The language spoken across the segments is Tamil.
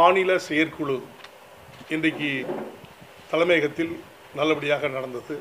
மாநில செயற்குழு இன்றைக்கு தலைமையகத்தில் நல்லபடியாக நடந்தது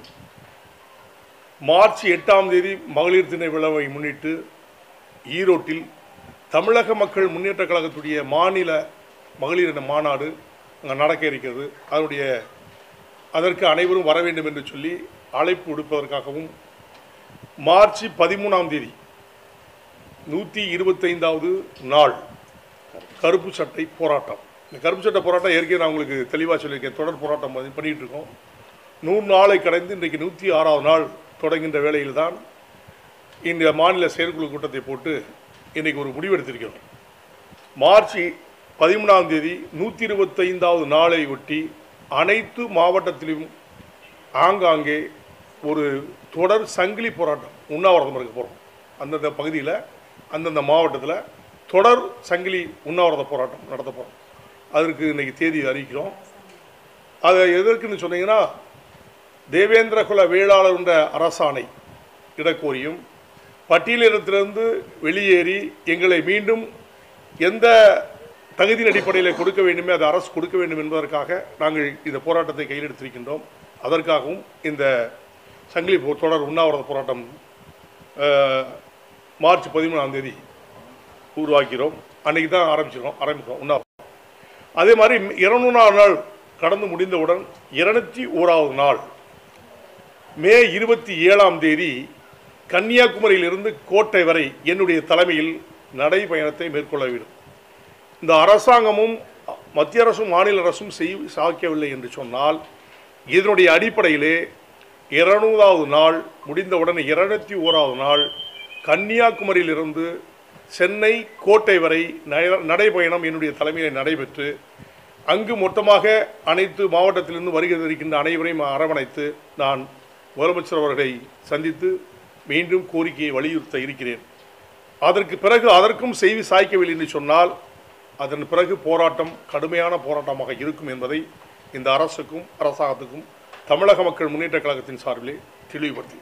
மார்ச் எட்டாம் தேதி மகளிர் தின விழாவை முன்னிட்டு ஈரோட்டில் தமிழக மக்கள் முன்னேற்ற கழகத்துடைய மாநில மகளிர் தின மாநாடு அங்கே நடக்க இருக்கிறது அதனுடைய அதற்கு அனைவரும் வர வேண்டும் என்று சொல்லி அழைப்பு விடுப்பதற்காகவும் மார்ச் பதிமூணாம் தேதி நூற்றி இருபத்தைந்தாவது நாள் கருப்பு சட்டை போராட்டம் இந்த கருப்பு சட்டை போராட்டம் ஏற்கனவே நான் உங்களுக்கு தெளிவாக சொல்லியிருக்கேன் தொடர் போராட்டம் மாதிரி பண்ணிகிட்டு இருக்கோம் நூறு நாளை கடந்து இன்றைக்கு நூற்றி ஆறாவது நாள் தொடங்குகின்ற வேளையில்தான் இந்த மாநில செயற்குழு கூட்டத்தை போட்டு இன்றைக்கு ஒரு முடிவெடுத்திருக்கிறோம் மார்ச் பதிமூணாம் தேதி நூற்றி இருபத்தைந்தாவது நாளை ஒட்டி அனைத்து மாவட்டத்திலும் ஆங்காங்கே ஒரு தொடர் சங்கிலி போராட்டம் உண்ணாவிரதம் இருக்க போகிறோம் அந்தந்த பகுதியில் அந்தந்த மாவட்டத்தில் தொடர் சங்கிலி உண்ணாவிரத போராட்டம் நடத்த போகிறோம் அதற்கு இன்னைக்கு தேதி அறிவிக்கிறோம் அதை எதற்குன்னு சொன்னீங்கன்னா தேவேந்திர குல வேளாளர் என்ற அரசாணை இடக்கோரியும் பட்டியலினத்திலிருந்து வெளியேறி எங்களை மீண்டும் எந்த தகுதியின் அடிப்படையில் கொடுக்க வேண்டுமே அது அரசு கொடுக்க வேண்டும் என்பதற்காக நாங்கள் இந்த போராட்டத்தை கையில் எடுத்திருக்கின்றோம் அதற்காகவும் இந்த சங்கிலி போ- தொடர் உண்ணாவிரத போராட்டம் அஹ், மார்ச் பதிமூணாம் தேதி உருவாக்கிறோம் அன்னைக்கு தான் ஆரம்பிச்சிருக்கோம் ஆரம்பிக்கிறோம் உண்ணாவிரதம் அதே மாதிரி இருநூறாவது நாள் கடந்து முடிந்தவுடன் இருநூத்தி ஓராவது நாள் மே இருபத்தி ஏழாம் தேதி கன்னியாகுமரியிலிருந்து கோட்டை வரை என்னுடைய தலைமையில் நடைபயணத்தை மேற்கொள்ள வேண்டும் இந்த அரசாங்கமும் மத்திய அரசும் மாநில அரசும் செய் சாய்க்கவில்லை என்று சொன்னால் இதனுடைய அடிப்படையிலே இருநூறாவது நாள் முடிந்தவுடன் இருநூத்தி ஓராவது நாள் கன்னியாகுமரியிலிருந்து சென்னை கோட்டை வரை நட- நடைபயணம் என்னுடைய தலைமையில் நடைபெற்று அங்கு மொத்தமாக அனைத்து மாவட்டத்திலிருந்து வருகை இருக்கின்ற அனைவரையும் அரவணைத்து நான் முதலமைச்சர் அவர்களை சந்தித்து மீண்டும் கோரிக்கையை வலியுறுத்த இருக்கிறேன் அதற்கு பிறகு அதற்கும் செய்தி சாய்க்கவில்லை என்று சொன்னால் அதன் பிறகு போராட்டம் கடுமையான போராட்டமாக இருக்கும் என்பதை இந்த அரசுக்கும் அரசாங்கத்துக்கும் தமிழக மக்கள் முன்னேற்ற கழகத்தின் சார்பிலே தெளிவுபடுத்துகிறேன்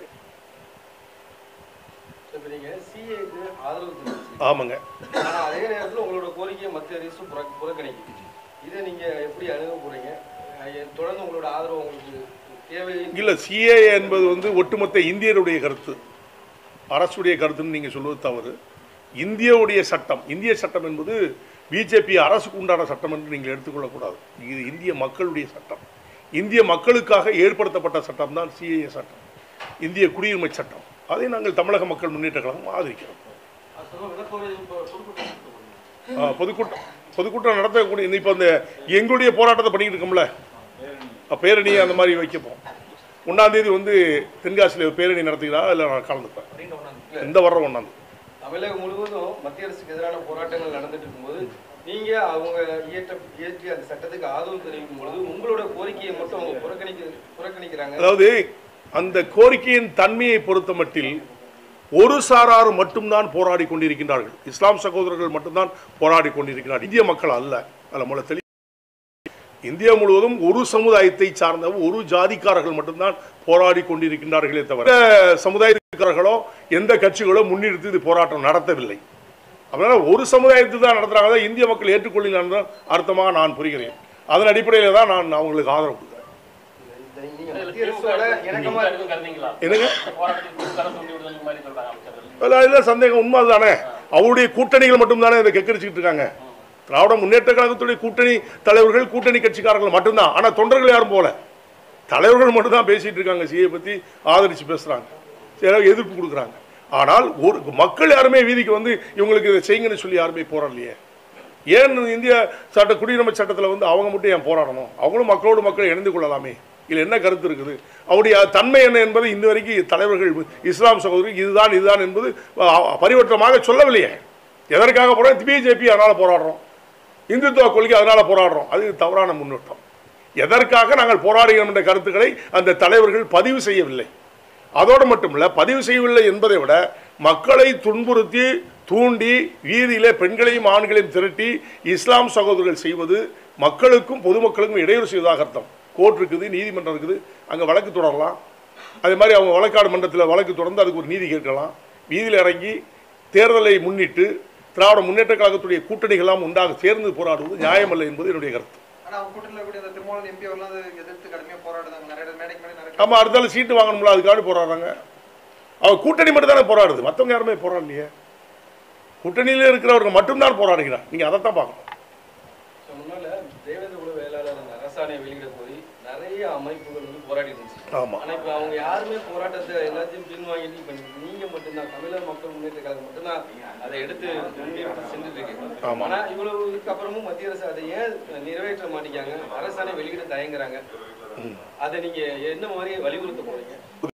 இப்ப நீங்க சிஏக்கு ஆதரவு தெரிவிச்சு ஆமாங்க ஆனா அதே நேரத்துல உங்களோட கோரிக்கையை மத்திய அரசு புற- புறக்கணிக்குது இதை நீங்க எப்படி அணுக போறீங்க அஹ் தொடர்ந்து உங்களோட ஆதரவு உங்களுக்கு தேவை இல்லை சிஏ என்பது வந்து ஒட்டுமொத்த இந்தியருடைய கருத்து அரசுடைய கருத்துன்னு நீங்கள் சொல்வது தவறு இந்தியாவுடைய சட்டம் இந்திய சட்டம் என்பது பிஜேபி அரசுக்கு உண்டான சட்டம் என்று நீங்கள் எடுத்துக்கொள்ளக்கூடாது இது இந்திய மக்களுடைய சட்டம் இந்திய மக்களுக்காக ஏற்படுத்தப்பட்ட சட்டம் தான் சிஏஏ சட்டம் இந்திய குடியுரிமை சட்டம் அதை நாங்கள் தமிழக மக்கள் முன்னேற்ற கழகம் ஆதரிக்கிறோம் ஆ, பொதுக்கூட்டம் பொதுக்கூட்டம் நடத்தக்கூடிய இப்போ இந்த எங்களுடைய போராட்டத்தை பண்ணிக்கிட்டு இருக்கோம்ல அஹ் பேரணி அந்த மாதிரி வைக்கப்போம் ஒன்றாம் தேதி வந்து தென்காசியில் பேரணி நடத்துகிறா அதில் நான் கலந்துப்பேன் இந்த வர்ற ஒன்றாம் தேதி தமிழகம் முழுவதும் மத்திய அரசுக்கு எதிரான போராட்டங்கள் நடந்துட்டு இருக்கும்போது நீங்க அவங்க இயற்ற இயற்றிய அந்த சட்டத்துக்கு ஆதரவு தெரிவிக்கும் பொழுது உங்களோட கோரிக்கையை மட்டும் அவங்க புறக்கணிக்க புறக்கணிக்கிறாங்க அதாவது அந்த கோரிக்கையின் தன்மையை பொறுத்த மட்டில் ஒரு சாரார் மட்டும்தான் போராடி கொண்டிருக்கின்றார்கள் இஸ்லாம் சகோதரர்கள் மட்டும்தான் போராடி கொண்டிருக்கிறார்கள் இந்திய மக்கள் அல்ல அதில் முதல்ல தெளி இந்தியா முழுவதும் ஒரு சமுதாயத்தை சார்ந்த ஒரு ஜாதிக்காரர்கள் மட்டும்தான் போராடி கொண்டிருக்கின்றார்களே தவிர எந்த சமுதாயக்காரர்களோ எந்த கட்சிகளோ முன்னிறுத்தி இது போராட்டம் நடத்தவில்லை அதனால ஒரு சமுதாயத்தில் தான் நடத்துறாங்க அதை இந்திய மக்கள் ஏற்றுக்கொள்ளினான் தான் அர்த்தமாக நான் புரிகிறேன் அதன் அடிப்படையில் தான் நான் அவங்களுக்கு ஆதரவு கொடுக்குறேன் இந்த நீங்க மத்திய அரசோட இணக்கமா எதுவும் கருதிங்களா என்னங்க போராட்டத்தில் திமுக தூண்டி விடுதல் மாதிரி சொல்றாங்க அமைச்சர்கள் அதில் அதில் சந்தேகம் உண்மை தானே அவருடைய கூட்டணிகள் மட்டும்தானே இதை கெக்கரிச்சுக்கிட்டு இருக்காங்க திராவிட முன்னேற்ற கழகத்துடைய கூட்டணி தலைவர்கள் கூட்டணி கட்சிக்காரர்கள் மட்டும்தான் ஆனால் தொண்டர்கள் யாரும் போல தலைவர்கள் மட்டும்தான் பேசிட்டு இருக்காங்க சிஏ பற்றி ஆதரித்து பேசுகிறாங்க சரி எதிர்ப்பு கொடுக்குறாங்க ஆனால் ஒரு மக்கள் யாருமே வீதிக்கு வந்து இவங்களுக்கு இதை செய்யுங்கன்னு சொல்லி யாருமே போராடலையே ஏன் இந்திய சட்ட குடியுரிமை சட்டத்தில் வந்து அவங்க மட்டும் ஏன் போராடணும் அவங்களும் மக்களோடு மக்கள் இணைந்து கொள்ளலாமே இதில் என்ன கருத்து இருக்குது அவருடைய தன்மை என்ன என்பதை இந்த வரைக்கும் தலைவர்கள் இஸ்லாம் சகோதரர்கள் இதுதான் இதுதான் என்பது அஹ், பரிவட்டமாக சொல்லவில்லையே எதற்காக போகிறோம் பிஜேபி அதனால் போராடுறோம் இந்துத்துவ கொள்கை அதனால் போராடுறோம் அது தவறான முன்னோட்டம் எதற்காக நாங்கள் போராடுகிறோம் என்ற கருத்துக்களை அந்த தலைவர்கள் பதிவு செய்யவில்லை அதோடு மட்டுமல்ல பதிவு செய்யவில்லை என்பதை விட மக்களை துன்புறுத்தி தூண்டி வீதியிலே பெண்களையும் ஆண்களையும் திரட்டி இஸ்லாம் சகோதரர்கள் செய்வது மக்களுக்கும் பொதுமக்களுக்கும் இடையூறு செய்வதாக அர்த்தம் கோர்ட் இருக்குது நீதிமன்றம் இருக்குது அங்கே வழக்கு தொடரலாம் அதே மாதிரி அவங்க வழக்காடு மன்றத்தில் வழக்கு தொடர்ந்து அதுக்கு ஒரு நீதி கேட்கலாம் வீதியில் இறங்கி தேர்தலை முன்னிட்டு திராவிட முன்னேற்ற கழகத்துடைய கூட்டணிகள்லாம் உண்டாக சேர்ந்து போராடுவது நியாயமல்ல என்பது என்னுடைய கருத்து ஆனா அவங்க கூட்டணியில் கூடிய அந்த திருமாவளவன் எம்பி அவர்லாம் அதை எதிர்த்து கடுமையா போராடுறாங்க நிறைய இடத்துல மேடைக்கு மேடை நிறைய ஆமாம் அடுத்தாலும் சீட்டு வாங்கணும்ல அதுக்காக போராடுறாங்க அவர் கூட்டணி மட்டும் தானே போராடுது மற்றவங்க யாருமே போராடலையே கூட்டணியில் இருக்கிறவர்கள் மட்டும்தான் போராடுகிறார் நீங்கள் அதை தான் பார்க்கணும் ஸோ முன்னால தேவேந்திர குல வேளாளர் அந்த அரசாணை வெளியிட போய் நிறைய அமைப்புகள் வந்து போராடி இருந்துச்சு ஆமாம் ஆனா இப்ப அவங்க யாருமே போராட்டத்தை எல்லாத்தையும் பின்வாங்கிட்டு இப்ப நீங்க மட்டும்தான் தமிழர் மக்கள் முன்னேற்ற கழகம் மட்டும்தான் அதை எடுத்து முன்னெடுத்து சென்றுட்டு இருக்கீங்க ஆமா. ஆனா இவ்வளவு இதுக்கு அப்புறமும் மத்திய அரசு அதை ஏன் நிறைவேற்ற மாட்டேங்காங்க அரசாணை வெளியிட தயங்குறாங்க அதை நீங்க என்ன மாதிரி வலியுறுத்த போறீங்க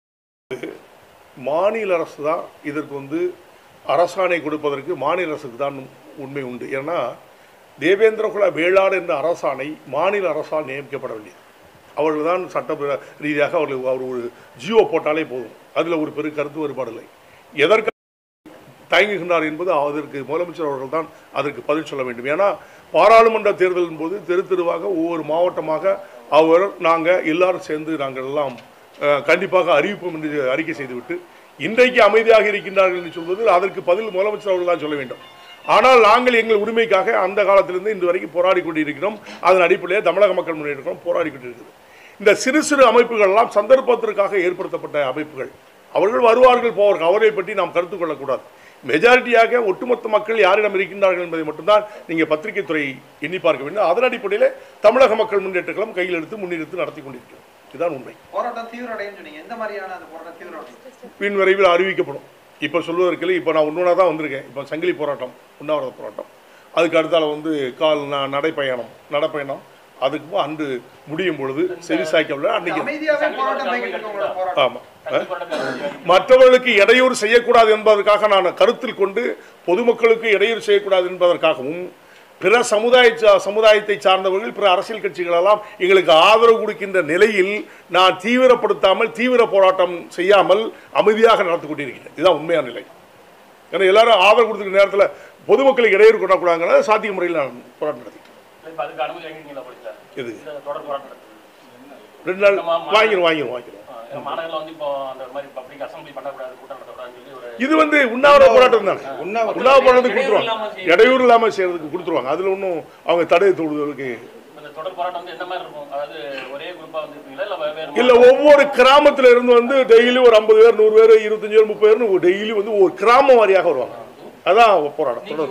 மாநில அரசு தான் இதற்கு வந்து அரசாணை கொடுப்பதற்கு மாநில அரசுக்கு தான் உண்மை உண்டு ஏன்னா தேவேந்திரகுல வேளாண் என்ற அரசாணை மாநில அரசால் நியமிக்கப்படவில்லை அவர்கள் தான் சட்ட ரீதியாக அவர்கள் அவர் ஒரு ஜியோ போட்டாலே போதும் அதில் ஒரு பெரிய கருத்து வேறுபாடு இல்லை எதற்கு தயங்குகின்றார் என்பது அதற்கு முதலமைச்சர் அவர்கள் தான் அதற்கு பதில் சொல்ல வேண்டும் ஏன்னா பாராளுமன்ற தேர்தலின் போது தெரு தெருவாக ஒவ்வொரு மாவட்டமாக அவர் நாங்கள் எல்லாரும் சேர்ந்து நாங்கள் எல்லாம் அஹ், கண்டிப்பாக அறிவிப்போம் என்று அறிக்கை செய்துவிட்டு இன்றைக்கு அமைதியாக இருக்கின்றார்கள் என்று சொல்வது அதற்கு பதில் முதலமைச்சர் அவர்கள் தான் சொல்ல வேண்டும் ஆனால் நாங்கள் எங்கள் உரிமைக்காக அந்த காலத்திலிருந்து இன்று வரைக்கும் போராடி கொண்டிருக்கிறோம் அதன் அடிப்படையில் தமிழக மக்கள் முன்னேற்றம் போராடி கொண்டிருக்கிறது இந்த சிறு சிறு அமைப்புகள் எல்லாம் சந்தர்ப்பத்திற்காக ஏற்படுத்தப்பட்ட அமைப்புகள் அவர்கள் வருவார்கள் போவார்கள் அவரை பற்றி நாம் கருத்து கொள்ளக்கூடாது மெஜாரிட்டியாக ஒட்டுமொத்த மக்கள் யாரிடம் இருக்கின்றார்கள் என்பதை மட்டும்தான் நீங்கள் பத்திரிகை துறை எண்ணி பார்க்க வேண்டும் அதன் அடிப்படையில் தமிழக மக்கள் முன்னேற்ற கழகம் கையில் எடுத்து முன்னெடுத்து நடத்தி கொண்டிருக்கிறோம் இதுதான் உண்மை போராட்டம் தீவிர அடையும் சொன்னீங்க எந்த மாதிரியான அந்த போராட்டம் தீவிர அடையும் பின் விரைவில் அறிவிக்கப்படும் இப்போ சொல்வதற்கு இப்போ நான் ஒன்றா தான் வந்திருக்கேன் இப்போ சங்கிலி போராட்டம் உண்ணாவிரத போராட்டம் அதுக்கு அடுத்தால வந்து கால் ந- நடைப்பயணம் நடைப்பயணம் அதுக்கு அன்று முடியும் பொழுது செவி சாய்க்கவில்லை அன்னைக்கு அமைதியாவே போராட்டம் பயக்கிட்டு உங்களோட போராட்டம் ஆமாம் மற்றவர்களுக்கு இடையூறு செய்யக்கூடாது என்பதற்காக நான் கருத்தில் கொண்டு பொதுமக்களுக்கு இடையூறு செய்யக்கூடாது என்பதற்காகவும் பிற சமுதாய சா- சமுதாயத்தை சார்ந்தவர்கள் பிற அரசியல் கட்சிகளெல்லாம் எங்களுக்கு ஆதரவு கொடுக்கின்ற நிலையில் நான் தீவிரப்படுத்தாமல் தீவிர போராட்டம் செய்யாமல் அமைதியாக நடத்தி கொண்டிருக்கிறேன் இதுதான் உண்மையான நிலை ஏன்னா எல்லாரும் ஆதரவு கொடுத்துருக்க நேரத்தில் பொதுமக்களுக்கு இடையூறு கொள்ளக்கூடாதுங்கிறத சாத்திய முறையில் நான் போராட்டம் நடத்திக்கிறேன் இப்ப அதுக்கு அனுமதி வாங்கிட்டீங்களா போலீஸ்ல இது இந்த தொடர் போராட்டம் நடத்துது. ரெண்டு நாள் வாங்கிடும் வாங்கிடும் வாங்கிடும் ஆ, ஏன்னா மாநகரில் வந்து இப்போ அந்த மாதிரி பப்ளிக் அசம்பிளி பண்ணக்கூடாது கூட்டம் நடத்தக்கூடாதுன்னு சொல்லி ஒரு இது வந்து உண்ணாவிரத போராட்டம் தானே உண்ணாவிரத போராட்டத்துக்கு கொடுத்துருவாங்க இடையூறு இல்லாமல் செய்யறதுக்கு கொடுத்துருவாங்க அதில் ஒன்றும் அவங்க தடை தொடுவதற்கு அந்த தொடர் போராட்டம் வந்து எந்த மாதிரி இருக்கும் அதாவது ஒரே குரூப்பா வந்து இருப்பீங்களா இல்ல வேறு இல்ல ஒவ்வொரு கிராமத்துல இருந்து வந்து டெய்லி ஒரு ஐம்பது பேர் நூறு பேர் இருபத்தஞ்சு பேர் முப்பது பேர் டெய்லி வந்து ஒரு கிராமம் வாரியாக வருவாங்க அதான் போராட்டம் தொடர்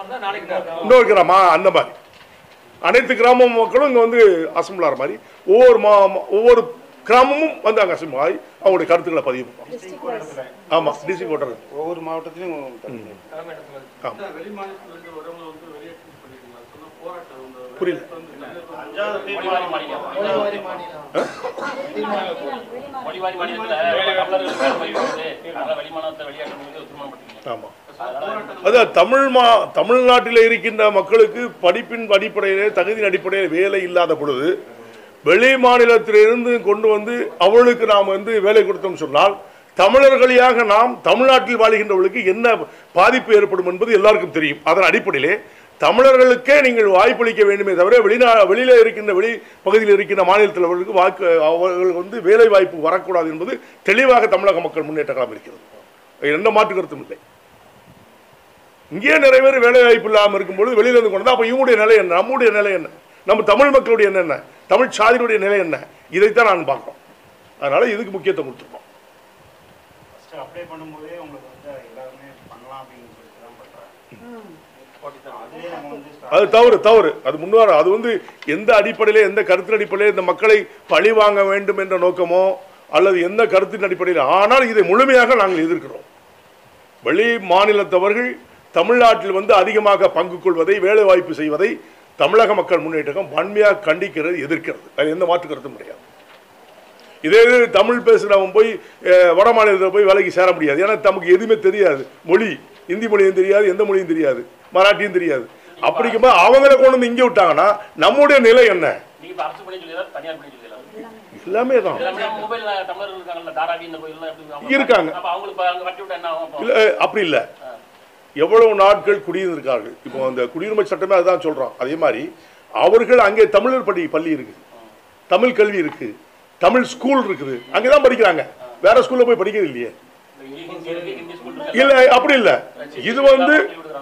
இன்னொரு கிராமம் ஆ, அந்த மாதிரி அனைத்து கிராம மக்களும் இங்க வந்து அசம்பிள் ஆகிற மாதிரி ஒவ்வொரு மா மா- ஒவ்வொரு கிராமமும் வந்து அங்கே அசம்பிள் ஆகி அவங்களுடைய கருத்துக்களை பதிவு பண்ணுவாங்க ஆமா டிசி போட்டர் ஒவ்வொரு மாவட்டத்திலும் ஆமா வெளி மாநிலத்திலிருந்து வரவங்க வந்து வெளியேற்றம் பண்ணிருக்கீங்களா சொன்ன போராட்டம் வந்து புரியல மொழிவாரி மாநிலம் மொழிவாரி மாநிலத்துல தமிழர்கள் வேலை போய் வருது அதனால வெளிமாநிலத்தை வெளியேற்றம் உத்தரமானப்படுத்தீங்க ஆமா அதான் தமிழ் மா தமிழ்நாட்டில் இருக்கின்ற மக்களுக்கு படிப்பின் அடிப்படையிலே தகுதியின் அடிப்படையில் வேலை இல்லாத பொழுது வெளி மாநிலத்திலிருந்து கொண்டு வந்து அவர்களுக்கு நாம் வந்து வேலை கொடுத்தோம் சொன்னால் தமிழர்களியாக நாம் தமிழ்நாட்டில் வாழ்கின்றவர்களுக்கு என்ன பாதிப்பு ஏற்படும் என்பது எல்லாருக்கும் தெரியும் அதன் அடிப்படையிலே தமிழர்களுக்கே நீங்கள் வாய்ப்பளிக்க வேண்டுமே தவிர வெளிநா வெளியில இருக்கின்ற வெளி பகுதியில் இருக்கின்ற மாநிலத்தில் அவர்களுக்கு வாக்கு அவர்கள் வந்து வேலை வாய்ப்பு வரக்கூடாது என்பது தெளிவாக தமிழக மக்கள் முன்னேற்ற கழகம் இருக்கிறது எந்த மாற்று கருத்தும் இல்லை இங்கேயே நிறைய பேர் வேலை வாய்ப்பு இல்லாமல் இருக்கும்பொழுது வெளியில இருந்து கொண்டு வந்தா, அப்போ இவங்களுடைய நிலை என்ன நம்முடைய நிலை என்ன நம்ம தமிழ் மக்களுடைய நிலை என்ன தமிழ் சாதியினுடைய நிலை என்ன இதைத்தான் நான் பார்க்கிறோம் அதனால இதுக்கு முக்கியத்துவம் கொடுத்துருக்கோம் ஃபர்ஸ்ட் அப்ளை பண்ணும்போதே உங்களுக்கு வந்து எல்லாருமே பண்ணலாம் அப்படின்னு சொல்லிட்டு தான் பண்றாங்க அதே நம்ம வந்து start அது தவறு தவறு அது முன்வார அது வந்து எந்த அடிப்படையில் எந்த கருத்தின் அடிப்படையில் இந்த மக்களை பழி வாங்க வேண்டும் என்ற நோக்கமோ அல்லது எந்த கருத்தின் அடிப்படையில் ஆனால் இதை முழுமையாக நாங்கள் எதிர்க்கிறோம் வெளி மாநிலத்தவர்கள் தமிழ்நாட்டில் வந்து அதிகமாக பங்கு கொள்வதை வேலை வாய்ப்பு செய்வதை தமிழக மக்கள் முன்னேற்றம் வன்மையாக கண்டிக்கிறது எதிர்க்கிறது அது எந்த மாற்று கருத்தும் கிடையாது இதே இது தமிழ் பேசுகிறவன் போய் அஹ், வட மாநிலத்தில் போய் வேலைக்கு சேர முடியாது ஏன்னா நமக்கு எதுவுமே தெரியாது மொழி இந்தி மொழியும் தெரியாது எந்த மொழியும் தெரியாது மராட்டியும் தெரியாது அப்படிங்கும்போது அவங்கள கொண்டு வந்து இங்கே விட்டாங்கன்னா நம்முடைய நிலை என்ன நீங்க இப்ப அரசு பண்ணி சொல்லி தனியார் பண்ணி சொல்லி எல்லாமே தான் எல்லாமே மொபைல் தமிழர்கள் இருக்காங்கல்ல தாராவி இந்த கோயில்லாம் எப்படி அவங்க- இருக்காங்க. அப்ப அவங்களுக்கு இப்ப அங்க வட்டி விட்டா என்ன ஆகும் அப்போ? இல்லை அப்படி இல்லை எவ்வளவு நாட்கள் குடியிருந்திருக்கார்கள் இப்போ அந்த குடியுரிமை சட்டமே அதுதான் சொல்றோம் அதே மாதிரி அவர்கள் அங்கே தமிழர் பள்ளி பள்ளி இருக்குது தமிழ் கல்வி இருக்கு தமிழ் ஸ்கூல் இருக்குது அங்கே தான் படிக்கிறாங்க வேற ஸ்கூல்ல போய் படிக்கிறது இல்லையே இந்த ஹிந்தி இருக்கு, ஹிந்தி ஸ்கூல் இருக்கு இல்லை அப்படி இல்லை இது வந்து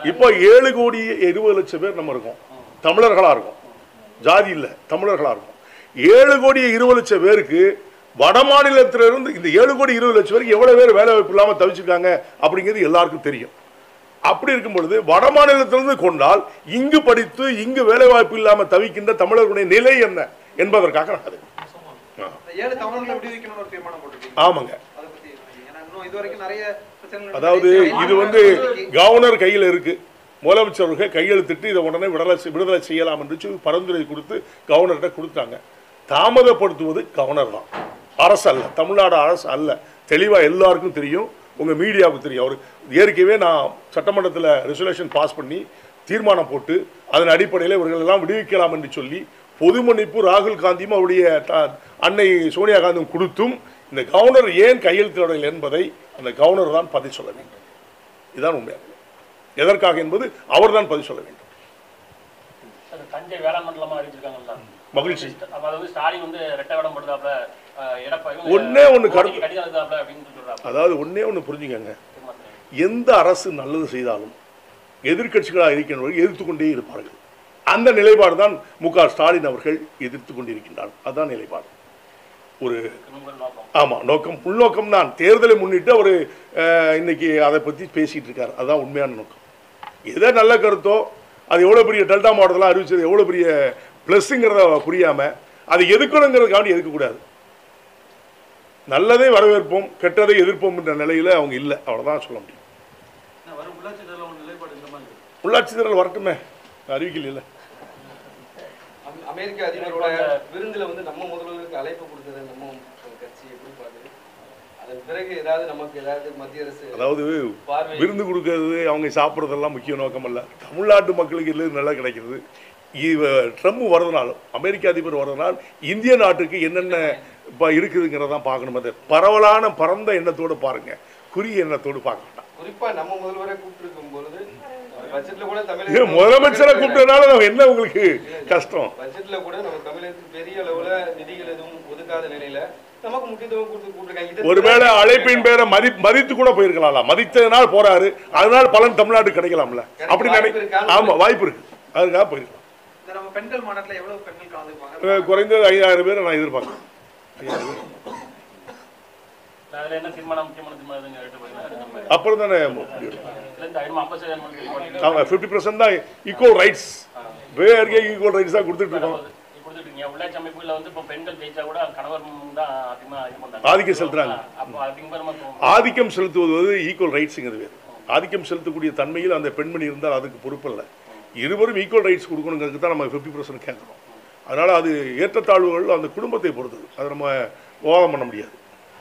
இப்போ ஏழு கோடி இருபது லட்சம் பேர் நம்ம இருக்கோம் தமிழர்களா இருக்கோம் ஜாதி இல்ல தமிழர்களா இருக்கோம் ஏழு கோடி இருபது லட்சம் பேருக்கு வட மாநிலத்தில இருந்து இந்த ஏழு கோடி இருபது லட்சம் பேருக்கு எவ்வளவு பேர் வேலை வாய்ப்பு இல்லாம தவிச்சிருக்காங்க அப்படிங்கிறது எல்லாருக்கும் தெரியும் அப்படி இருக்கும் பொழுது வட மாநிலத்திலிருந்து கொண்டால் இங்கு படித்து இங்கு வேலை வாய்ப்பு இல்லாம தவிக்கின்ற தமிழர்களுடைய நிலை என்ன என்பதற்காக நான் அதை- ஆ. இந்த ஏழு தமிழர்களை விடுவிக்கணும்னு ஒரு தீர்மானம் போட்டிருக்கீங்க ஆமாங்க அதை பத்தி ஏன்னா இன்னும் இது வரைக்கும் நிறைய பிரச்சனைகள் அதாவது நடந்துச்சு. இது வந்து கவர்னர் கையில் இருக்கு முதலமைச்சர்கள் கையெழுத்திட்டு இதை உடனே விடுதலை செய்- விடுதலை செய்யலாம் என்று சொல்லி பரிந்துரை கொடுத்து கவர்னர்கிட்ட கொடுத்தாங்க தாமதப்படுத்துவது கவர்னர் தான் அரசு அல்ல தமிழ்நாடு அரசு அல்ல தெளிவாக எல்லாருக்கும் தெரியும் உங்கள் மீடியாவுக்கு தெரியும் அவர் ஏற்கனவே நான் சட்டமன்றத்தில் ரெசல்யூஷன் பாஸ் பண்ணி தீர்மானம் போட்டு அதன் அடிப்படையில் இவர்கள் எல்லாம் விடுவிக்கலாம் என்று சொல்லி பொது மன்னிப்பு ராகுல் காந்தியும் அவருடைய த- அன்னை சோனியா காந்தியும் கொடுத்தும் இந்த கவர்னர் ஏன் கையெழுத்திடவில்லை என்பதை அந்த கவர்னர் தான் பதில் சொல்ல வேண்டும் இதுதான் உண்மை எதற்காக என்பது அவர்தான் பதில் சொல்ல வேண்டும் சார், தஞ்சை வேளாண் மண்டலமா அறிவிச்சிருக்காங்கல்ல மகிழ்ச்சி அப்ப அது வந்து ஸ்டாலின் வந்து ரெட்டை வேடம் போடுதாப்ல எடப்பாடி ஒண்ணே ஒண்ணு கருத்து- கடிதம் எழுதாப்ல அப்படின்னு சொல்றாங்க அதாவது ஒண்ணே ஒன்று புரிஞ்சுக்கங்க எந்த அரசு நல்லது செய்தாலும் எதிர்க்கட்சிகளாக இருக்கின்றவர்கள் எதிர்த்து கொண்டே இருப்பார்கள் அந்த நிலைப்பாடு தான் மு க ஸ்டாலின் அவர்கள் எதிர்த்து கொண்டிருக்கின்றார் அதுதான் நிலைப்பாடு ஒரு உங்கள் நோக்கம் ஆமாம் நோக்கம் உள்நோக்கம் தான் தேர்தலை முன்னிட்டு அவர் இன்னைக்கு அதை பற்றி பேசிட்டு இருக்கார் அதுதான் உண்மையான நோக்கம் எதை நல்ல கருத்தோ அது எவ்வளோ பெரிய டெல்டா மாடலாம் அறிவிச்சது எவ்வளோ பெரிய ப்ளஸ்ஸுங்கிறத புரியாமல் அது எதுக்கணுங்கிறதுக்காண்டி எதுக்கக்கூடாது நல்லதை வரவேற்போம் கெட்டதை எதிர்ப்போம் என்ற நிலையில் அவங்க இல்லை அவ்வளோதான் சொல்ல முடியும் நான் வரும் உள்ளாட்சி தேர்தல் உங்க நிலைப்பாடு இந்த மாதிரி இருக்கு. உள்ளாட்சி தேர்தல் வரட்டுமே அறிவிக்கல அமெ- அமெரிக்க அதிபரோட விருந்துல வந்து நம்ம முதல்வருக்கு அழைப்பு கொடுத்தது நம்ம கட்சி எப்படி பாக்குது அதன் பிறகு ஏதாவது நமக்கு ஏதாவது மத்திய அரசு அதாவது பார்வை விருந்து கொடுக்கறது அவங்க சாப்பிட்றதெல்லாம் முக்கிய நோக்கம் அல்ல தமிழ்நாட்டு மக்களுக்கு இல்லை நல்லா கிடைக்கிறது இவ ட்ரம்ப் வரதுனாலும் அமெரிக்க அதிபர் வரதுனால் இந்திய நாட்டுக்கு என்னென்ன இப்போ இருக்குதுங்கிறதான் பார்க்கணும் அது பரவலான பரந்த எண்ணத்தோடு பாருங்க குறுகிய எண்ணத்தோடு பார்க்க வேண்டாம் குறிப்பா நம்ம முதல்வரை கூப்பிட்டு பொழுது பட்ஜெட்ல கூட ஏன் தமிழக முதலமைச்சரை கூப்பிட்டதுனால நம்ம என்ன உங்களுக்கு கஷ்டம் பட்ஜெட்ல கூட நம்ம தமிழகத்துக்கு பெரிய அளவுல நிதிகள் எதுவும் ஒதுக்காத நிலையில நமக்கு முக்கியத்துவம் கொடுத்து கூப்பிட்டுருக்காங்க இது ஒருவேளை அழைப்பின் பேரை மதி மதித்து கூட போயிருக்கலாம்ல மதித்ததுனால் போறாரு அதனால் பலன் தமிழ்நாடு கிடைக்கலாம்ல அப்படி நினை வாய்ப்பு இருக்கா? ஆமா வாய்ப்பு இருக்கு அதுக்காக போயிருக்கலாம் இந்த நம்ம பெண்கள் மாநாட்டுல எவ்வளவு பெண்கள் கலந்துப்பாங்க அஹ் குறைந்தது ஐயாயிரம் பேரை நான் எதிர்பார்க்கிறேன் ஐயாயிரம் பேர் அதுல என்ன தீர்மானம் முக்கியமான தீர்மானம் எதுங்க எடுத்து போறீங்க அப்புறம் தானே இதுல இந்த ஐநூறு ஐம்பது சதவீதம் மட்டும் போடுறீங்க. ஆமாம் ஃபிஃப்டி பர்சன்ட் தான் ஈக்குவல் ரைட்ஸ் வேறு ஈக்குவல் ரைட்ஸ் தான் கொடுத்துட்டு இருக்கோம் நீங்க கொடுத்துட்டு இருக்கீங்க உள்ளாட்சி அமைப்புல வந்து இப்போ பெண்கள் ஜெயிச்சா கூட கணவர் தான் அதிகமா இது பண்றாங்க ஆதிக்கம் செலுத்துறாங்க. அப்போ அதிகமா தோணும் ஆதிக்கம் செலுத்துவது வந்து ஈக்குவல் ரைட்ஸுங்கிறது வேறு ஆதிக்கம் செலுத்தக்கூடிய தன்மையில் அந்த பெண்மணி இருந்தால் அதுக்கு பொறுப்பில்லை இருவரும் ஈக்குவல் ரைட்ஸ் கொடுக்கணுங்கிறதுக்கு தான் நம்ம ஃபிஃப்டி பர்சன்ட் கேட்குறோம் அதனால் அது ஏற்றத்தாழ்வுகள் அந்த குடும்பத்தை பொறுத்தது அதை நம்ம விவாதம் பண்ண முடியாது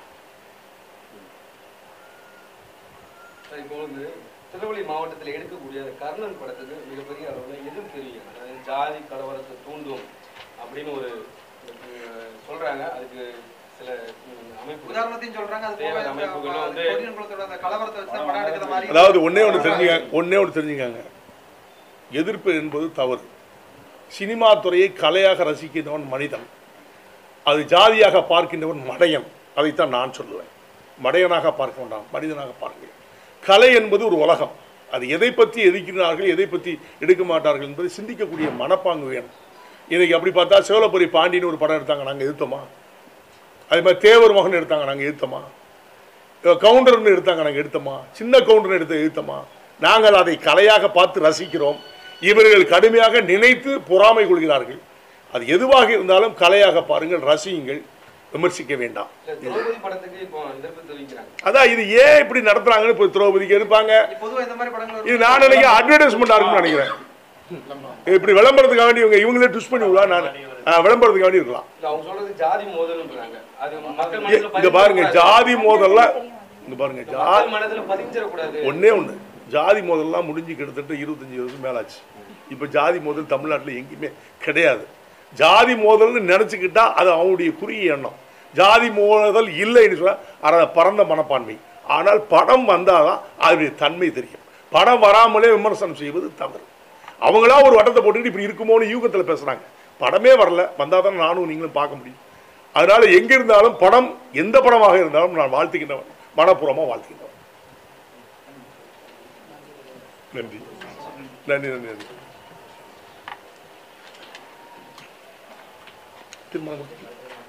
இப்போ வந்து திருநெல்வேலி மாவட்டத்தில் எடுக்கக்கூடிய அந்த கர்ணன் படத்துக்கு மிகப்பெரிய அளவுல எதிர்ப்பு தெரியும் அதாவது ஜாதி கலவரத்தை தூண்டும் அப்படின்னு ஒரு அஹ், சொல்றாங்க அதுக்கு சில ம், அமைப்பு உதாரணத்தையும் சொல்றாங்க அது போக தேவை இந்த, அமைப்புகளும் வந்து- கொரியன் குலத்தோட அந்த கலவரத்தை வச்சு தான் படம் எடுக்கிற மாதிரி அதாவது ஒண்ணே ஒன்று தெரிஞ்சுக்க ஒண்ணே ஒன்று தெரிஞ்சுக்காங்க எதிர்ப்பு என்பது தவறு சினிமா துறையை கலையாக ரசிக்கின்றவன் மனிதன் அது ஜாதியாக பார்க்கின்றவன் மடையன் அதைத்தான் நான் சொல்லுவேன் மடையனாக பார்க்க வேண்டாம் மனிதனாக பார்க்கிறேன் கலை என்பது ஒரு உலகம் அது எதை பற்றி எதிர்க்கிறார்கள் எதை பற்றி எடுக்க மாட்டார்கள் என்பதை சிந்திக்கக்கூடிய மனப்பாங்கு வேணும் இன்னைக்கு அப்படி பார்த்தா சிவலப்புரி பாண்டின்னு ஒரு படம் எடுத்தாங்க நாங்கள் எதிர்த்தோமா அதே மாதிரி தேவர் மகன் எடுத்தாங்க நாங்கள் எதிர்த்தோமா கவுண்டர்னு எடுத்தாங்க நாங்கள் எடுத்தோமா சின்ன கவுண்டர்னு எடுத்து எடுத்தோமா நாங்கள் அதை கலையாக பார்த்து ரசிக்கிறோம் இவர்கள் கடுமையாக நினைத்து பொறாமை கொள்கிறார்கள் அது எதுவாக இருந்தாலும் கலையாக பாருங்கள் ரசியுங்கள் விமர்சிக்க வேண்டாம் இல்ல, திரௌபதி படத்துக்கு இப்போ எதிர்ப்பு தெரிவிக்கிறாங்க அதான் இது ஏன் இப்படி நடத்துறாங்கன்னு இப்போ திரௌபதிக்கு இருப்பாங்க பொதுவா இந்த மாதிரி படங்கள் இது நான் நினைக்கிறேன் அட்வர்டைஸ்மெண்ட் இருக்கும்னு நினைக்கிறேன் இப்படி விளம்பரத்துக்காக வேண்டி இவங்க இவங்களே ட்விஸ்ட் பண்ணி விடலாம் நான் ஆ, விளம்பரத்துக்காக வேண்டி இருக்கலாம் இல்ல அவங்க சொல்றது ஜாதி மோதல்ன்றாங்க அது மக்கள் இ- மனதுல இங்க பாருங்க பதிஞ்சிடக்கூடாது. ஜாதி மோதல்ல இங்க பாருங்க ஜா மக்கள் மனதுல பதிஞ்சிடக்கூடாது ஒண்ணே ஒண்ணு ஜாதி மோதல்லாம் முடிஞ்சு கிட்டத்தட்ட இருபத்தஞ்சு வருஷம் மேலாச்சு இப்போ ஜாதி மோதல் தமிழ்நாட்டில் எங்கேயுமே கிடையாது ஜாதி மோதல்னு நினச்சிக்கிட்டா அது அவங்களுடைய குறுகிய எண்ணம் ஜாதி மோதல் இல்லைன்னு சொல்ல அத பரந்த மனப்பான்மை ஆனால் படம் வந்தால் தான் அதனுடைய தன்மை தெரியும் படம் வராமலே விமர்சனம் செய்வது தவறு அவங்களா ஒரு வட்டத்தை போட்டுக்கிட்டு இப்படி இருக்குமோன்னு யூகத்தில் பேசுகிறாங்க படமே வரல வந்தால் தான் நானும் நீங்களும் பார்க்க முடியும் அதனால எங்கே இருந்தாலும் படம் எந்த படமாக இருந்தாலும் நான் வாழ்த்துக்கின்றவன் மனப்பூர்வமாக வாழ்த்துக்கின்றவன் நன்றி நன்றி நன்றி நன்றி தீர்மானம் கொடுத்து-